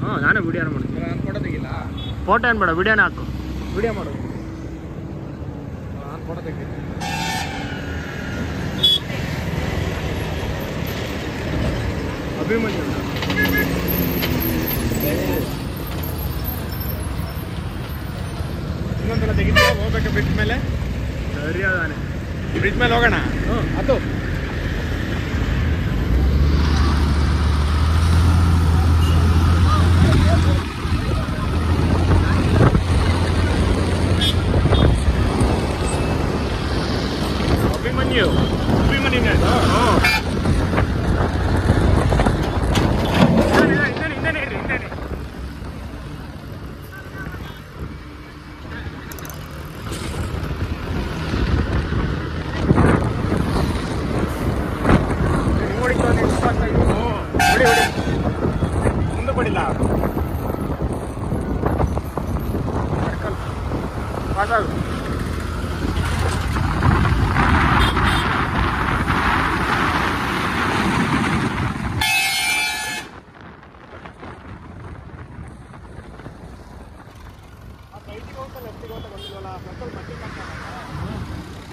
ಹ್ಞೂ ನಾನೇ ವಿಡಿಯೋ ಮಾಡ್ತೀನಿ ನಾನು ಫೋಟೋ ತೆಗಿಲ್ಲ ಫೋಟೋ ಏನು ಬೇಡ ವಿಡಿಯೋನೇ ಹಾಕು ವಿಡಿಯೋ ಮಾಡು ನಾನು ಫೋಟೋ ತೆಗಿತೀನಿ ಅಭಿಮನ್ಯು ಇನ್ನೊಂದೆಲ್ಲ ತೆಗಿತೀಯ ಹೋಗ್ಬೇಕಾ ಬ್ರಿಡ್ಜ್ ಮೇಲೆ ಸರಿ ಅದಾನೆ ಬ್ರಿಡ್ಜ್ ಮೇಲೆ ಹೋಗೋಣ ಹ್ಞೂ ಅದು ಅಭಿಮನ್ಯು ಅಭಿಮನ್ಯುನೇ ಅದು ಹ್ಞೂ ಹಿಂದೇನೆ, ಹಿಂದೇನೆ, ಹಿಂದೇನೆ ಇರ್ರಿ, ಹಿಂದೇನೆ. ಹಿಂಗ್ ಹೊಡಿತು ಅಂದ್ರೆ ಇಷ್ಟು ಆಗ್ತಾ ಇದೆ. ಹ್ಞೂ. ಹೊಡಿ ಹೊಡಿ ಮುಂದೆ ಬಡಿಲ್ಲ ಪಾಸ್ ಆಗು ಆ ಸೈಡಿಗೆ ಹೋಗ್ತಾ ಲೆಫ್ಟಿಗೆ ಹೋಗ್ತಾ ಗೊತ್ತಿಲ್ವಲ್ಲ ಸರ್ಕಲ್ ಮಧ್ಯಕ್ಕೆ ಹಾಕ್ತಾನಲ್ಲ.